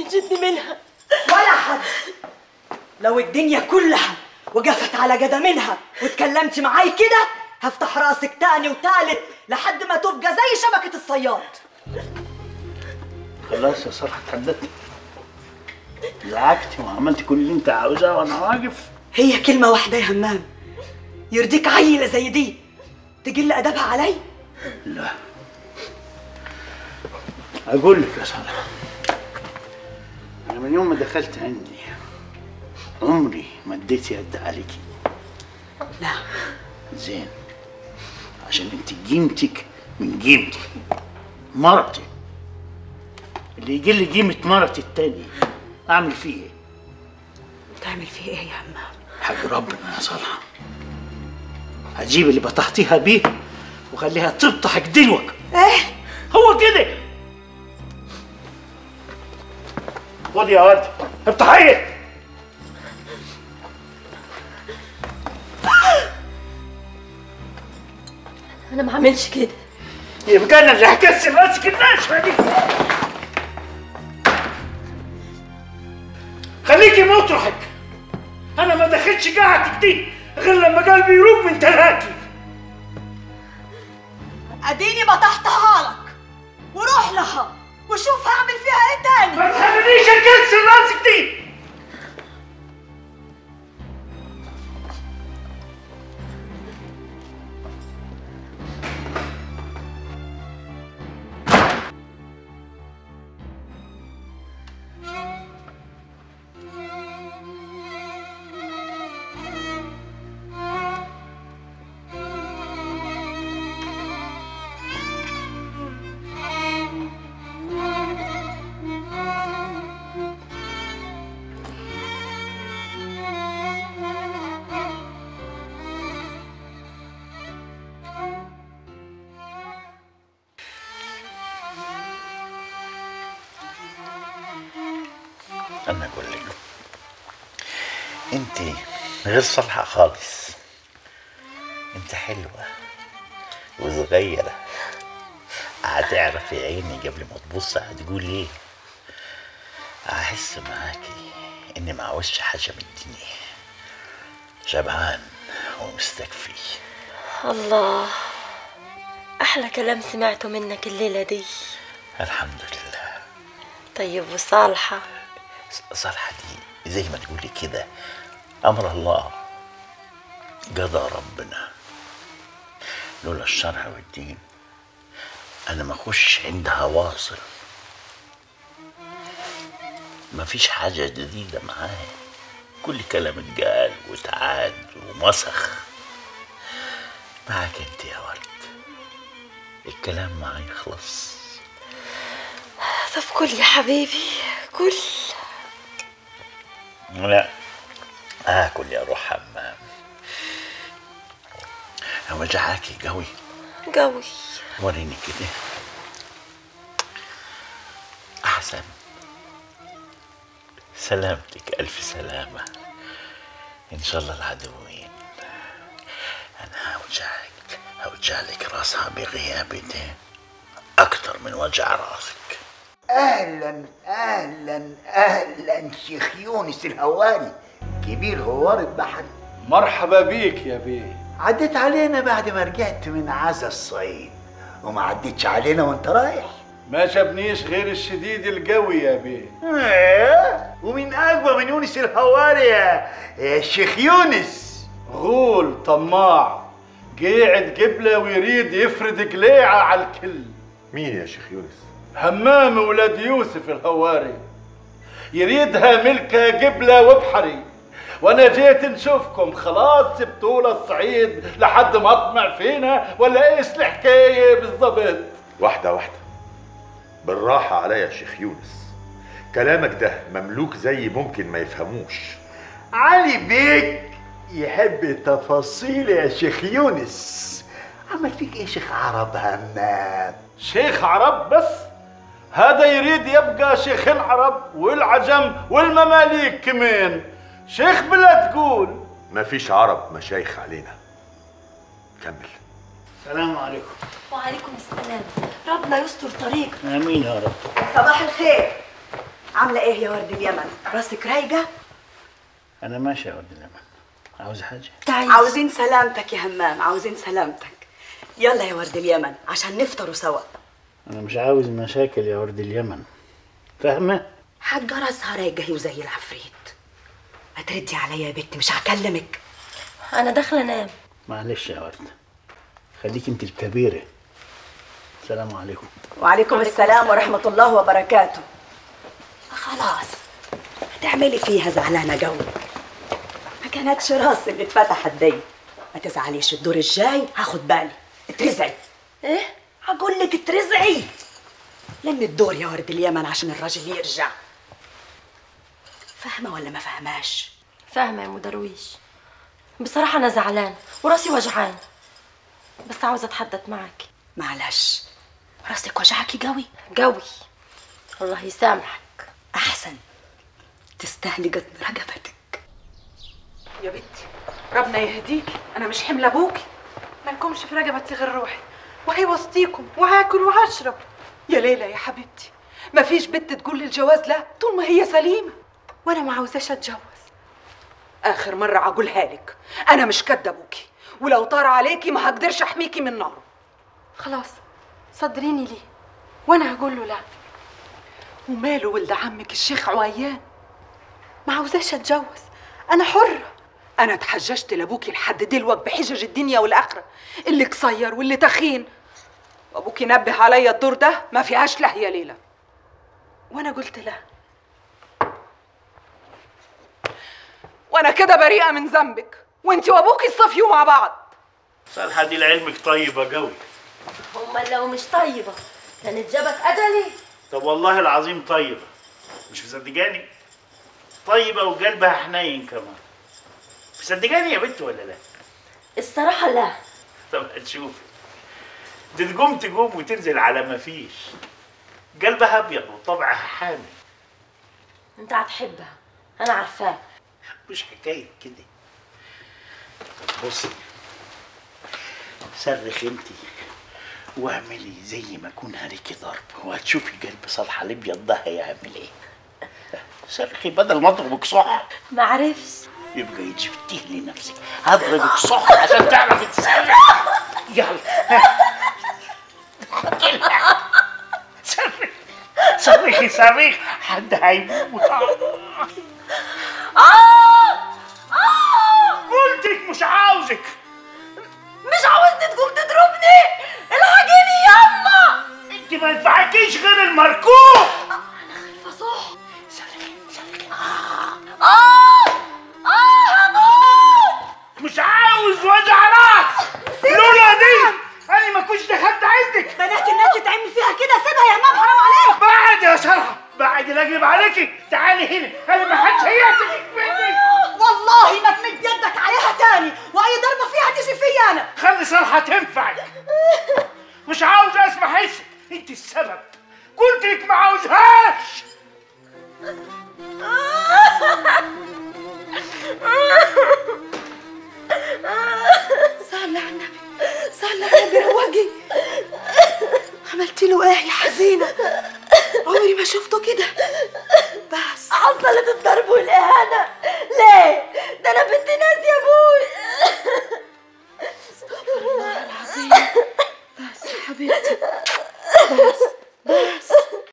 ينجدني منها ولا حد لو الدنيا كلها وقفت على قدمينها واتكلمت معاي كده هفتح راسك تاني وتالت لحد ما تبقى زي شبكة الصياد خلاص يا صالح اتحدثت زعقتي وعملت كل اللي انت عاوزاه وانا واقف هي كلمة واحدة يا همام يرضيك عيلة زي دي تقل أدبها علي لا اقول لك يا صالح انا من يوم ما دخلت عندي عمري ما اديت يد عليكي لا زين عشان انت قيمتك من قيمتي مرتي اللي يقل قيمة مرتي التانية اعمل فيه ايه؟ تعمل فيه ايه يا همام حق ربنا يا صالحة هجيب اللي بطحتيها بيه وخليها تبطح دلوك ايه هو كده خد يا ولد افتحي انا ما عملش كده يبقى انا اللي هكسر راسك الناشفه دي خليكي مطرحك انا ما دخلتش قاعتك دي غير لما قلبي يروق من تلاكي اديني بطحتها لك وروح لها وشوف هعمل فيها ايه تاني ما تخلينيش اكسر راسك دي انا اقول لك انت غير صالحه خالص انت حلوه وصغيره هتعرفي عيني قبل ما تبص هتقول ايه احس معاكي اني ما عاوزش حاجه من الدنيا شبعان ومستكفي الله احلى كلام سمعته منك الليله دي الحمد لله طيب وصالحه صالحة دي زي ما تقولي كده أمر الله قضى ربنا لولا الشرع والدين أنا ما أخش عندها واصل ما فيش حاجة جديدة معايا كل كلام اتقال وتعاد ومسخ معاك انت يا ورد الكلام معاي يخلص طب كل يا حبيبي كل لا آكل يا روح حمام وجعاكي قوي قوي وريني كده أحسن سلامتك ألف سلامة إن شاء الله العدوين أنا هوجعك هوجع لك راسها بغيابتين أكتر من وجع راسك اهلا اهلا اهلا شيخ يونس الهواري كبير غوار البحر مرحبا بيك يا بيه عديت علينا بعد ما رجعت من عزا الصعيد وما عديتش علينا وانت رايح ما جابنيش غير الشديد القوي يا بيه ايه ومين اقوى من يونس الهواري يا يا شيخ يونس غول طماع قاعد قبله ويريد يفرد قليعة على الكل مين يا شيخ يونس؟ همام ولاد يوسف الهواري يريدها ملكة قبلة وبحري وانا جيت نشوفكم خلاص سبتونا الصعيد لحد ما اطمع فينا ولا ايش الحكاية بالضبط واحدة واحدة بالراحة عليا يا شيخ يونس كلامك ده مملوك زي ممكن ما يفهموش علي بيك يحب تفاصيل يا شيخ يونس عمل فيك ايه شيخ عرب همام شيخ عرب بس هذا يريد يبقى شيخ العرب والعجم والمماليك كمان شيخ بلا تقول مفيش عرب مشايخ علينا كمل السلام عليكم وعليكم السلام ربنا يستر طريق امين يا رب صباح الخير عامله ايه يا ورد اليمن راسك رايقه انا ماشي يا ورد اليمن عاوز حاجه تعيش عاوزين سلامتك يا همام عاوزين سلامتك يلا يا ورد اليمن عشان نفطروا سوا انا مش عاوز مشاكل يا ورد اليمن فاهمه حاجة راسها رايقة هي وزي العفريت ما تردي عليا يا بنت مش هكلمك انا داخله انام معلش يا ورد خليك انت الكبيره السلام عليكم وعليكم السلام ورحمة الله وبركاته خلاص هتعملي فيها زعلانة جو ما كانتش راس اللي اتفتحت دي ما تزعليش الدور الجاي هاخد بالي اترزعي ايه هقول لك اترزعي لم الدور يا ورد اليمن عشان الراجل يرجع فاهمة ولا ما فاهماش فاهمه يا ام درويش بصراحه انا زعلان وراسي وجعان بس عاوزه اتحدث معك معلش راسك وجعكي قوي قوي الله يسامحك احسن تستاهلي قطن رقبتك يا بنتي ربنا يهديك انا مش حمل ابوكي مالكمش في رقبتي غير روحي وهي وسطيكم وهاكل وهشرب يا ليلى يا حبيبتي مفيش بنت تقول لي الجواز لا طول ما هي سليمه وانا ما عاوزاش اتجوز اخر مره اقولها لك انا مش كد ابوكي ولو طار عليكي ما هقدرش احميكي من ناره خلاص صدريني ليه وانا هقول له لا وماله ولد عمك الشيخ عويان ما عاوزاش اتجوز انا حره انا اتحججت لابوكي لحد دلوقتي بحجج الدنيا والاخره اللي قصير واللي تخين وابوكي نبه عليا الدور ده ما فيهاش له يا ليلى وانا قلت لا وانا كده بريئه من ذنبك وانت وابوكي صفيوا مع بعض صالحه دي لعلمك طيبه قوي امال لو مش طيبه كانت جابت اجلي طب والله العظيم طيبه مش مصدقاني طيبه وقلبها حنين كمان مصدقاني يا بنت ولا لا الصراحه لا طب هتشوفي دي تقوم تقوم وتنزل على ما فيش قلبها ابيض وطبعها حامل انت هتحبها انا عارفاه مش حكايه كده طب بصي صرخ انت واعملي زي ما اكون هريكي ضرب وهتشوفي قلب صالحه الابيض ده هيعمل ايه صرخي بدل ما اضربك صح ما عرفش يبقى يجبتيه لنفسك هضربك صح عشان تعرفي تصرخي يلا صرخي صرخي صريخ حد هيموت قلتك مش عاوزك مش عاوزني تقوم تضربني الحقيني ياما انت ما ينفعكيش غير المركوب فصح صرخي صرخي اه اه هموت مش عاوز وجع راس لولا دي انا ما كنتش دخلت عندك بنات الناس تعمل فيها كده سيبها يا مام حرام عليك بعد يا سرحه بعد لا اجيب عليكي تعالي هنا انا ما حدش هيعتني مني والله ما تمد يدك عليها تاني واي ضربه فيها تيجي فيا انا خلي صرحه تنفعك مش عاوز اسمع حسك انت السبب قلت لك ما عاوزهاش صلي على النبي صلي على النبي رواقي عملت له ايه يا حزينه عمري ما شفته كده بس حصلت الضرب والاهانه